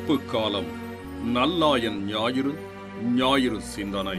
மீட்பு காலம் நல்லாயன் ஞாயிறு ஞாயிறு சிந்தனை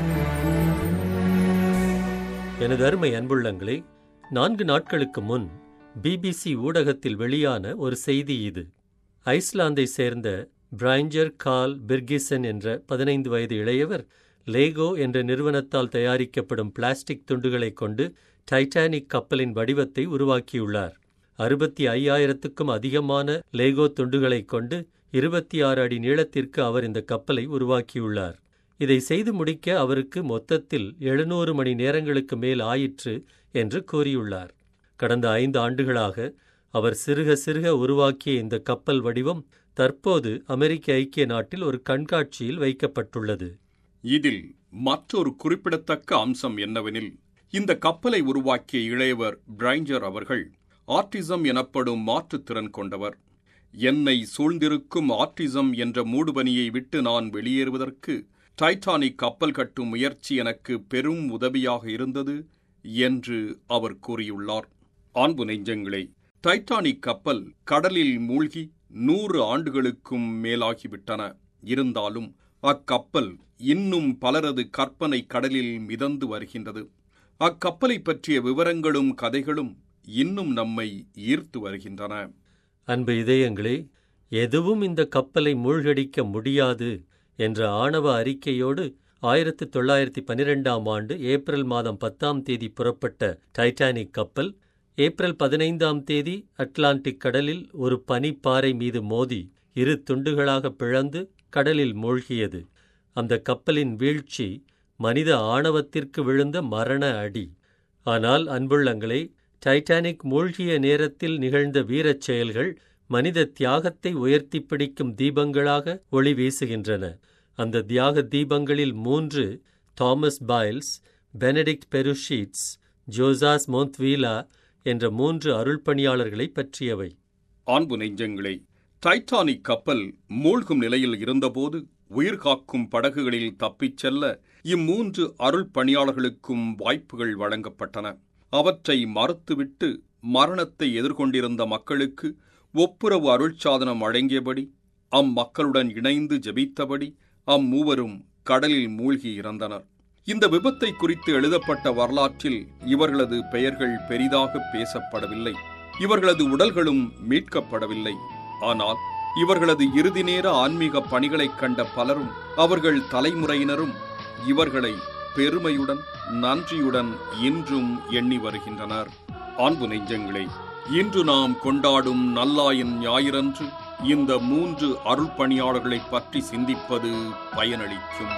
எனது அருமை அன்புள்ளங்களே நான்கு நாட்களுக்கு முன் பிபிசி ஊடகத்தில் வெளியான ஒரு செய்தி இது ஐஸ்லாந்தை சேர்ந்த பிரைஞ்சர் கால் பிர்கிசன் என்ற பதினைந்து வயது இளையவர் லேகோ என்ற நிறுவனத்தால் தயாரிக்கப்படும் பிளாஸ்டிக் துண்டுகளைக் கொண்டு டைட்டானிக் கப்பலின் வடிவத்தை உருவாக்கியுள்ளார் அறுபத்தி ஐயாயிரத்துக்கும் அதிகமான லேகோ துண்டுகளைக் கொண்டு இருபத்தி ஆறு அடி நீளத்திற்கு அவர் இந்த கப்பலை உருவாக்கியுள்ளார் இதை செய்து முடிக்க அவருக்கு மொத்தத்தில் எழுநூறு மணி நேரங்களுக்கு மேல் ஆயிற்று என்று கூறியுள்ளார் கடந்த ஐந்து ஆண்டுகளாக அவர் சிறுக சிறுக உருவாக்கிய இந்த கப்பல் வடிவம் தற்போது அமெரிக்க ஐக்கிய நாட்டில் ஒரு கண்காட்சியில் வைக்கப்பட்டுள்ளது இதில் மற்றொரு குறிப்பிடத்தக்க அம்சம் என்னவெனில் இந்த கப்பலை உருவாக்கிய இளையவர் பிரைஞ்சர் அவர்கள் ஆர்டிசம் எனப்படும் மாற்றுத்திறன் கொண்டவர் என்னை சூழ்ந்திருக்கும் ஆர்டிசம் என்ற மூடுபனியை விட்டு நான் வெளியேறுவதற்கு டைட்டானிக் கப்பல் கட்டும் முயற்சி எனக்கு பெரும் உதவியாக இருந்தது என்று அவர் கூறியுள்ளார் அன்பு நெஞ்சங்களே டைட்டானிக் கப்பல் கடலில் மூழ்கி நூறு ஆண்டுகளுக்கும் மேலாகிவிட்டன இருந்தாலும் அக்கப்பல் இன்னும் பலரது கற்பனை கடலில் மிதந்து வருகின்றது அக்கப்பலை பற்றிய விவரங்களும் கதைகளும் இன்னும் நம்மை ஈர்த்து வருகின்றன அன்பு இதயங்களே எதுவும் இந்த கப்பலை மூழ்கடிக்க முடியாது என்ற ஆணவ அறிக்கையோடு ஆயிரத்து தொள்ளாயிரத்தி பனிரெண்டாம் ஆண்டு ஏப்ரல் மாதம் பத்தாம் தேதி புறப்பட்ட டைட்டானிக் கப்பல் ஏப்ரல் பதினைந்தாம் தேதி அட்லாண்டிக் கடலில் ஒரு பனிப்பாறை மீது மோதி இரு துண்டுகளாக பிளந்து கடலில் மூழ்கியது அந்த கப்பலின் வீழ்ச்சி மனித ஆணவத்திற்கு விழுந்த மரண அடி ஆனால் அன்புள்ளங்களே டைட்டானிக் மூழ்கிய நேரத்தில் நிகழ்ந்த வீரச் செயல்கள் மனித தியாகத்தை உயர்த்தி பிடிக்கும் தீபங்களாக ஒளி வீசுகின்றன அந்த தியாக தீபங்களில் மூன்று தாமஸ் பைல்ஸ் பெனடிக்ட் பெருஷீட்ஸ் ஜோசாஸ் மோந்த்வீலா என்ற மூன்று அருள்பணியாளர்களை பற்றியவை அன்பு நெஞ்சங்களே டைட்டானிக் கப்பல் மூழ்கும் நிலையில் இருந்தபோது உயிர்காக்கும் படகுகளில் தப்பிச் செல்ல இம்மூன்று அருள் பணியாளர்களுக்கும் வாய்ப்புகள் வழங்கப்பட்டன அவற்றை மறுத்துவிட்டு மரணத்தை எதிர்கொண்டிருந்த மக்களுக்கு ஒப்புரவு அருள்சாதனம் வழங்கியபடி அம்மக்களுடன் இணைந்து ஜெபித்தபடி அம்மூவரும் கடலில் மூழ்கி இறந்தனர் இந்த விபத்தை குறித்து எழுதப்பட்ட வரலாற்றில் இவர்களது பெயர்கள் பெரிதாக பேசப்படவில்லை இவர்களது உடல்களும் மீட்கப்படவில்லை ஆனால் இவர்களது இறுதி நேர ஆன்மீக பணிகளைக் கண்ட பலரும் அவர்கள் தலைமுறையினரும் இவர்களை பெருமையுடன் நன்றியுடன் இன்றும் எண்ணி வருகின்றனர் அன்பு நெஞ்சங்களே இன்று நாம் கொண்டாடும் நல்லாயன் ஞாயிறன்று இந்த மூன்று அருள் பணியாளர்களைப் பற்றி சிந்திப்பது பயனளிக்கும்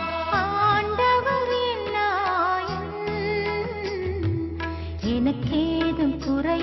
ஆண்டவர் என்னாயின் எனக்கேதும்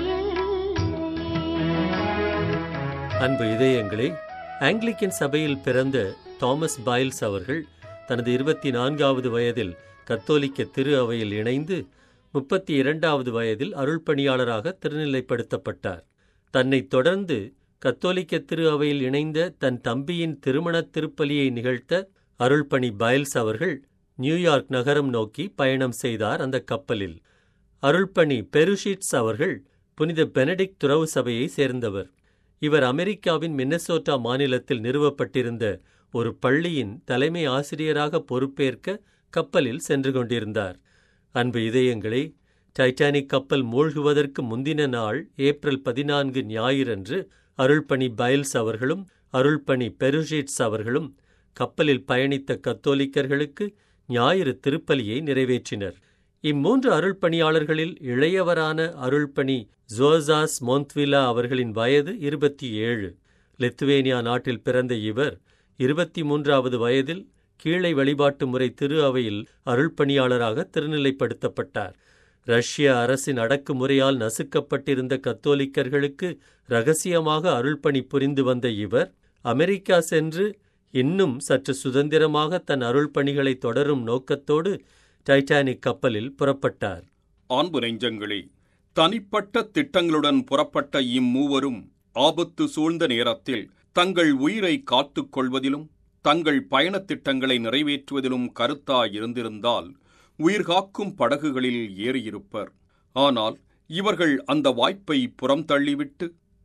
குறையில்லை அன்பு இதயங்களே ஆங்கிலிக்கன் சபையில் பிறந்த தாமஸ் பைல்ஸ் அவர்கள் தனது இருபத்தி நான்காவது வயதில் கத்தோலிக்க திரு அவையில் இணைந்து முப்பத்தி இரண்டாவது வயதில் அருள்பணியாளராக திருநிலைப்படுத்தப்பட்டார் தன்னைத் தொடர்ந்து கத்தோலிக்க திரு அவையில் இணைந்த தன் தம்பியின் திருமணத் திருப்பலியை நிகழ்த்த அருள்பணி பைல்ஸ் அவர்கள் நியூயார்க் நகரம் நோக்கி பயணம் செய்தார் அந்த கப்பலில் அருள்பணி பெருஷிட்ஸ் அவர்கள் புனித பெனடிக்ட் துறவு சபையை சேர்ந்தவர் இவர் அமெரிக்காவின் மின்னசோட்டா மாநிலத்தில் நிறுவப்பட்டிருந்த ஒரு பள்ளியின் தலைமை ஆசிரியராக பொறுப்பேற்க கப்பலில் சென்று கொண்டிருந்தார் அன்பு இதயங்களே டைட்டானிக் கப்பல் மூழ்குவதற்கு முந்தின நாள் ஏப்ரல் பதினான்கு ஞாயிறன்று அருள்பணி பைல்ஸ் அவர்களும் அருள்பணி பெருஷிட்ஸ் அவர்களும் கப்பலில் பயணித்த கத்தோலிக்கர்களுக்கு ஞாயிறு திருப்பலியை நிறைவேற்றினர் இம்மூன்று அருள்பணியாளர்களில் இளையவரான அருள்பணி ஜோசாஸ் மோந்த்விலா அவர்களின் வயது இருபத்தி ஏழு லித்துவேனியா நாட்டில் பிறந்த இவர் இருபத்தி மூன்றாவது வயதில் கீழை வழிபாட்டு முறை திரு அவையில் அருள்பணியாளராக திருநிலைப்படுத்தப்பட்டார் ரஷ்ய அரசின் அடக்குமுறையால் நசுக்கப்பட்டிருந்த கத்தோலிக்கர்களுக்கு ரகசியமாக அருள்பணி புரிந்து வந்த இவர் அமெரிக்கா சென்று இன்னும் சற்று சுதந்திரமாக தன் அருள்பணிகளை தொடரும் நோக்கத்தோடு டைட்டானிக் கப்பலில் புறப்பட்டார் அன்பு நெஞ்சங்களே தனிப்பட்ட திட்டங்களுடன் புறப்பட்ட இம்மூவரும் ஆபத்து சூழ்ந்த நேரத்தில் தங்கள் உயிரை காத்துக் கொள்வதிலும் தங்கள் பயணத் திட்டங்களை நிறைவேற்றுவதிலும் கருத்தாயிருந்திருந்தால் உயிர்காக்கும் படகுகளில் ஏறியிருப்பர் ஆனால் இவர்கள் அந்த வாய்ப்பை புறம் தள்ளிவிட்டு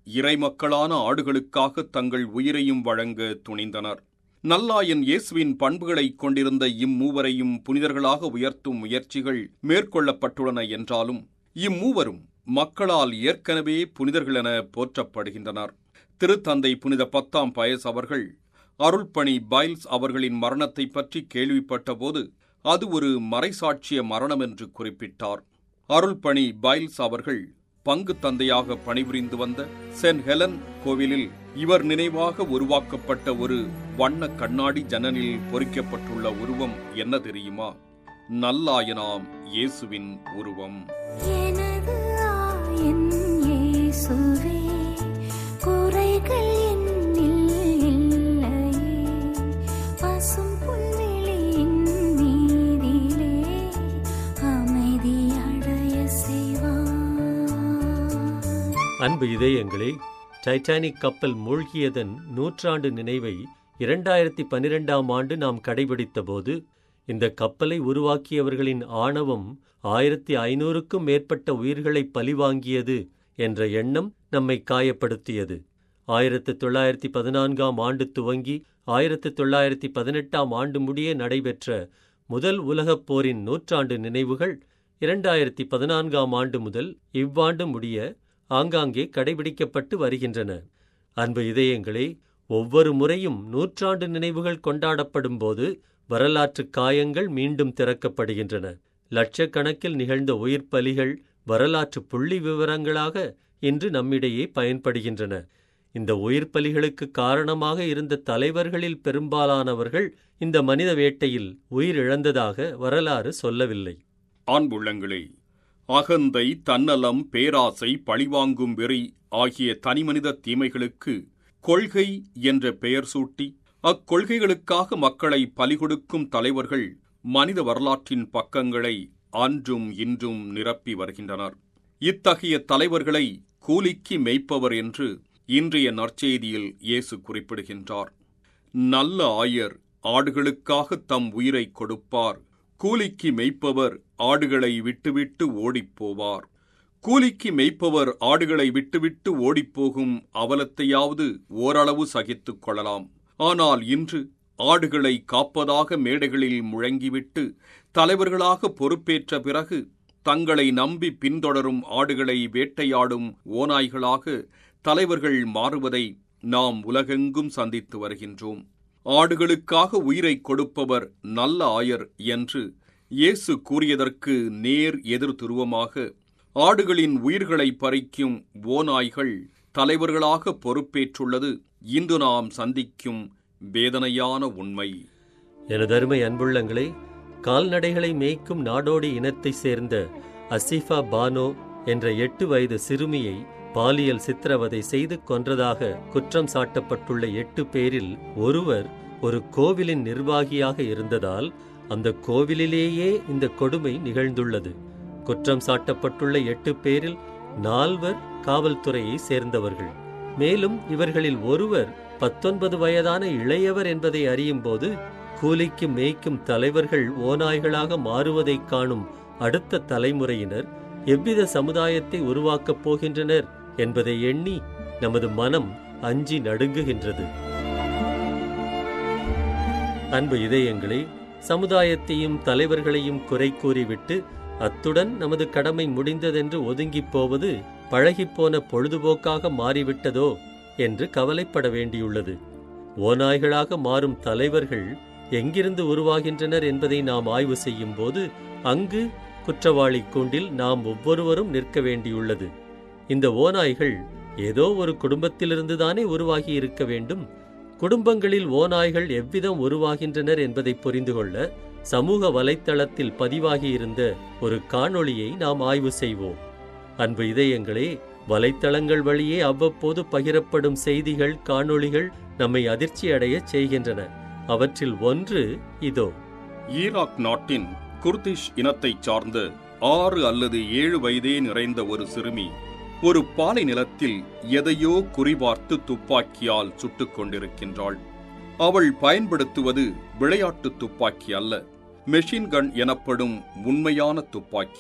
இறைமக்களான ஆடுகளுக்காக தங்கள் உயிரையும் வழங்க துணிந்தனர் நல்லாயன் இயேசுவின் பண்புகளைக் கொண்டிருந்த இம்மூவரையும் புனிதர்களாக உயர்த்தும் முயற்சிகள் மேற்கொள்ளப்பட்டுள்ளன என்றாலும் இம்மூவரும் மக்களால் ஏற்கனவே புனிதர்கள் என போற்றப்படுகின்றனர் திருத்தந்தை புனித பத்தாம் பயஸ் அவர்கள் அருள்பணி பைல்ஸ் அவர்களின் மரணத்தை பற்றி கேள்விப்பட்டபோது அது ஒரு மறைசாட்சிய மரணம் என்று குறிப்பிட்டார் அருள்பணி பைல்ஸ் அவர்கள் பங்கு தந்தையாக பணிபுரிந்து வந்த சென்ட் ஹெலன் கோவிலில் இவர் நினைவாக உருவாக்கப்பட்ட ஒரு வண்ண கண்ணாடி ஜன்னலில் பொறிக்கப்பட்டுள்ள உருவம் என்ன தெரியுமா நல்லாயனாம் இயேசுவின் உருவம் எனது ஆயன் இயேசுவே குறைகள் என்னில் இல்லையே பசும் புல்வெளியின் மீதிலே அமைதி அடைய செய்வான் அன்பு இதயங்களே டைட்டானிக் கப்பல் மூழ்கியதன் நூற்றாண்டு நினைவை இரண்டாயிரத்தி பன்னிரெண்டாம் ஆண்டு நாம் கடைபிடித்தபோது இந்த கப்பலை உருவாக்கியவர்களின் ஆணவம் ஆயிரத்தி ஐநூறுக்கும் மேற்பட்ட உயிர்களை பலிவாங்கியது என்ற எண்ணம் நம்மை காயப்படுத்தியது ஆயிரத்து தொள்ளாயிரத்தி பதினான்காம் ஆண்டு துவங்கி ஆயிரத்து தொள்ளாயிரத்தி பதினெட்டாம் ஆண்டு முடிய நடைபெற்ற முதல் உலகப் போரின் நூற்றாண்டு நினைவுகள் இரண்டாயிரத்தி பதினான்காம் ஆண்டு முதல் இவ்வாண்டு முடிய ஆங்காங்கே கடைபிடிக்கப்பட்டு வருகின்றன அன்பு இதயங்களே ஒவ்வொரு முறையும் நூற்றாண்டு நினைவுகள் கொண்டாடப்படும்போது வரலாற்று காயங்கள் மீண்டும் திறக்கப்படுகின்றன லட்சக்கணக்கில் நிகழ்ந்த உயிர் பலிகள் வரலாற்று புள்ளி விவரங்களாக இன்று நம்மிடையே பயன்படுகின்றன இந்த உயிர் பலிகளுக்கு காரணமாக இருந்த தலைவர்களில் பெரும்பாலானவர்கள் இந்த மனித வேட்டையில் உயிரிழந்ததாக வரலாறு சொல்லவில்லை ஆண்புள்ளங்களே அகந்தை தன்னலம் பேராசை பழிவாங்கும் வெறி ஆகிய தனிமனித தீமைகளுக்கு கொள்கை என்ற பெயர் சூட்டி அக்கொள்கைகளுக்காக மக்களை பலிகொடுக்கும் தலைவர்கள் மனித வரலாற்றின் பக்கங்களை அன்றும் இன்றும் நிரப்பி வருகின்றனர் இத்தகைய தலைவர்களை கூலிக்கு மெய்ப்பவர் என்று இன்றைய நற்செய்தியில் இயேசு குறிப்பிடுகின்றார் நல்ல ஆயர் ஆடுகளுக்காக தம் உயிரை கொடுப்பார் கூலிக்கு மெய்ப்பவர் ஆடுகளை விட்டுவிட்டு ஓடிப்போவார் கூலிக்கு மெய்ப்பவர் ஆடுகளை விட்டுவிட்டு ஓடிப்போகும் அவலத்தையாவது ஓரளவு சகித்துக் கொள்ளலாம் ஆனால் இன்று ஆடுகளை காப்பதாக மேடைகளில் முழங்கிவிட்டு தலைவர்களாக பொறுப்பேற்ற பிறகு தங்களை நம்பி பின்தொடரும் ஆடுகளை வேட்டையாடும் ஓநாய்களாக தலைவர்கள் மாறுவதை நாம் உலகெங்கும் சந்தித்து வருகின்றோம் ஆடுகளுக்காக உயிரை கொடுப்பவர் நல்ல ஆயர் என்று இயேசு கூறியதற்கு நேர் எதிர் துருவமாக ஆடுகளின் உயிர்களை பறிக்கும் ஓநாய்கள் தலைவர்களாக பொறுப்பேற்றுள்ளது இன்று நாம் சந்திக்கும் வேதனையான உண்மை எனதருமை அன்புள்ளங்களே கால்நடைகளை மேய்க்கும் நாடோடி இனத்தைச் சேர்ந்த அசிஃபா பானோ என்ற எட்டு வயது சிறுமியை பாலியல் சித்திரவதை செய்து கொன்றதாக குற்றம் சாட்டப்பட்டுள்ள எட்டு பேரில் ஒருவர் ஒரு கோவிலின் நிர்வாகியாக இருந்ததால் அந்த கோவிலிலேயே இந்த கொடுமை நிகழ்ந்துள்ளது குற்றம் சாட்டப்பட்டுள்ள எட்டு பேரில் நால்வர் காவல்துறையை சேர்ந்தவர்கள் மேலும் இவர்களில் ஒருவர் பத்தொன்பது வயதான இளையவர் என்பதை அறியும்போது கூலிக்கு மேய்க்கும் தலைவர்கள் ஓநாய்களாக மாறுவதைக் காணும் அடுத்த தலைமுறையினர் எவ்வித சமுதாயத்தை உருவாக்கப் போகின்றனர் என்பதை எண்ணி நமது மனம் அஞ்சி நடுங்குகின்றது அன்பு இதயங்களே சமுதாயத்தையும் தலைவர்களையும் குறை கூறிவிட்டு அத்துடன் நமது கடமை முடிந்ததென்று ஒதுங்கிப் போவது பழகிப்போன பொழுதுபோக்காக மாறிவிட்டதோ என்று கவலைப்பட வேண்டியுள்ளது ஓநாய்களாக மாறும் தலைவர்கள் எங்கிருந்து உருவாகின்றனர் என்பதை நாம் ஆய்வு செய்யும்போது அங்கு குற்றவாளி கூண்டில் நாம் ஒவ்வொருவரும் நிற்க வேண்டியுள்ளது இந்த ஓநாய்கள் ஏதோ ஒரு குடும்பத்திலிருந்துதானே உருவாகி இருக்க வேண்டும் குடும்பங்களில் ஓநாய்கள் எவ்விதம் உருவாகின்றனர் என்பதை புரிந்து கொள்ள சமூக வலைத்தளத்தில் பதிவாகியிருந்த ஒரு காணொளியை நாம் ஆய்வு செய்வோம் அன்பு இதயங்களே வலைத்தளங்கள் வழியே அவ்வப்போது பகிரப்படும் செய்திகள் காணொளிகள் நம்மை அதிர்ச்சி அடையச் செய்கின்றன அவற்றில் ஒன்று இதோ ஈராக் நாட்டின் குர்திஷ் இனத்தைச் சார்ந்த ஆறு அல்லது ஏழு வயதே நிறைந்த ஒரு சிறுமி ஒரு பாலை நிலத்தில் எதையோ குறிபார்த்து துப்பாக்கியால் சுட்டுக் கொண்டிருக்கின்றாள் அவள் பயன்படுத்துவது விளையாட்டு துப்பாக்கி அல்ல மெஷின் கன் எனப்படும் உண்மையான துப்பாக்கி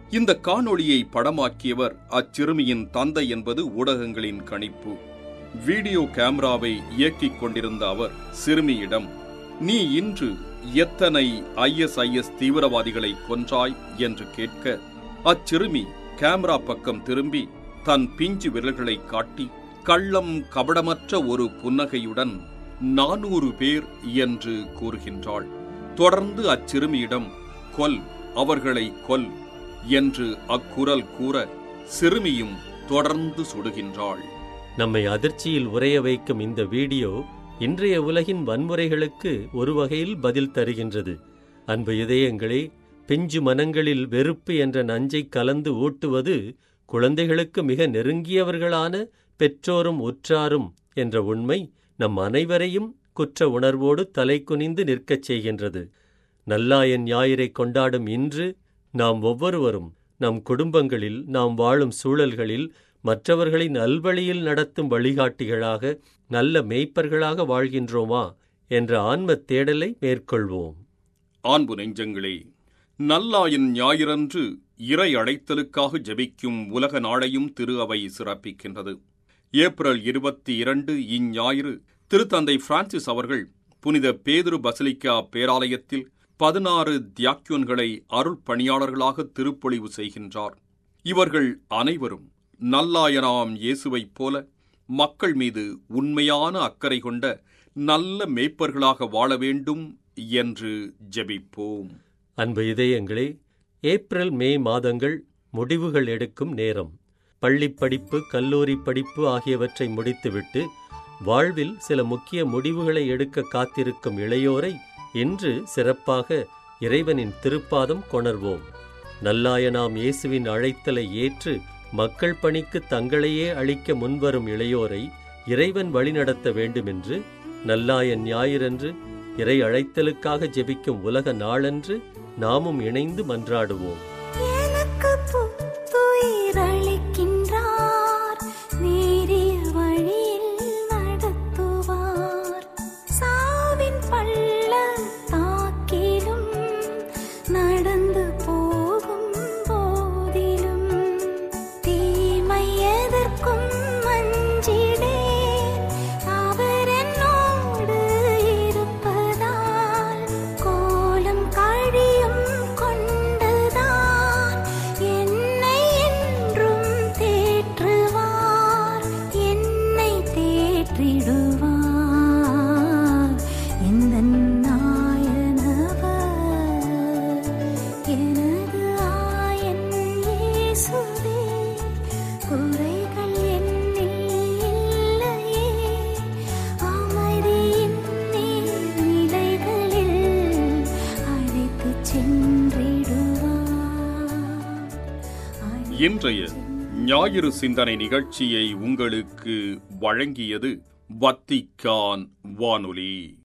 இந்த காணொளியை படமாக்கியவர் அச்சிறுமியின் தந்தை என்பது ஊடகங்களின் கணிப்பு வீடியோ கேமராவை இயக்கிக் கொண்டிருந்த அவர் சிறுமியிடம் நீ இன்று எத்தனை ஐஎஸ்ஐஎஸ் தீவிரவாதிகளை கொன்றாய் என்று கேட்க அச்சிறுமி கேமரா பக்கம் திரும்பி தன் பிஞ்சு விரல்களை காட்டி கள்ளம் கபடமற்ற ஒரு புன்னகையுடன் நானூறு பேர் என்று கூறுகின்றாள் தொடர்ந்து அச்சிறுமியிடம் கொல் அவர்களை கொல் என்று அக்குரல் கூற சிறுமியும் தொடர்ந்து சுடுகின்றாள் நம்மை அதிர்ச்சியில் உறைய வைக்கும் இந்த வீடியோ இன்றைய உலகின் வன்முறைகளுக்கு ஒரு வகையில் பதில் தருகின்றது அன்பு இதயங்களே பிஞ்சு மனங்களில் வெறுப்பு என்ற நஞ்சை கலந்து ஊட்டுவது குழந்தைகளுக்கு மிக நெருங்கியவர்களான பெற்றோரும் உற்றாரும் என்ற உண்மை நம் அனைவரையும் குற்ற உணர்வோடு தலை குனிந்து நிற்கச் செய்கின்றது நல்லாயன் ஞாயிறை கொண்டாடும் இன்று நாம் ஒவ்வொருவரும் நம் குடும்பங்களில் நாம் வாழும் சூழல்களில் மற்றவர்களை நல்வழியில் நடத்தும் வழிகாட்டிகளாக நல்ல மேய்ப்பர்களாக வாழ்கின்றோமா என்ற ஆன்மத் தேடலை மேற்கொள்வோம் ஆண்பு நெஞ்சங்களே நல்லாயின் ஞாயிறன்று இறை அழைத்தலுக்காக ஜெபிக்கும் உலக நாளையும் திரு அவை சிறப்பிக்கின்றது ஏப்ரல் இருபத்தி இரண்டு இஞ்ஞாயிறு திருத்தந்தை பிரான்சிஸ் அவர்கள் புனித பேதுரு பசிலிக்கா பேராலயத்தில் பதினாறு தியாக்கியோன்களை அருள் பணியாளர்களாக திருப்பொழிவு செய்கின்றார் இவர்கள் அனைவரும் நல்லாயனாம் இயேசுவைப் போல மக்கள் மீது உண்மையான அக்கறை கொண்ட நல்ல மேய்ப்பர்களாக வாழ வேண்டும் என்று ஜெபிப்போம் அன்பு இதயங்களே ஏப்ரல் மே மாதங்கள் முடிவுகள் எடுக்கும் நேரம் பள்ளிப் படிப்பு கல்லூரி படிப்பு ஆகியவற்றை முடித்துவிட்டு வாழ்வில் சில முக்கிய முடிவுகளை எடுக்க காத்திருக்கும் இளையோரை இன்று சிறப்பாக இறைவனின் திருப்பாதம் கொணர்வோம் நல்லாயனாம் இயேசுவின் அழைத்தலை ஏற்று மக்கள் பணிக்கு தங்களையே அளிக்க முன்வரும் இளையோரை இறைவன் வழிநடத்த வேண்டுமென்று நல்லாயன் ஞாயிறன்று இறை அழைத்தலுக்காக ஜெபிக்கும் உலக நாளன்று நாமும் இணைந்து மன்றாடுவோம் எனக்கு புத்துயிர் அளிக்கின்றார் நேரிய வழியில் நடத்துவார் சாவின் பள்ளத்தாக்கிலும் நடந்து போகும் போதிலும் தீமை எதற்கும் அஞ்சிடேன் அவர் என்னோடு இருப்பதால் கோலம் கழியும் கொண்டுதான் என்னை என்றும் தேற்றுவார் என்னை தேற்றிடுவார் இந்த நாயனவர் எனது ஆயன் இயேசுவே குறைகள் என்னில் இல்லையே அமைதியின் நீர்நிலைகளில் அழைத்துச் சென்றிடுவார் இன்றைய ஞாயிறு சிந்தனை நிகழ்ச்சியை உங்களுக்கு வழங்கியது வத்திக்கான் வானொலி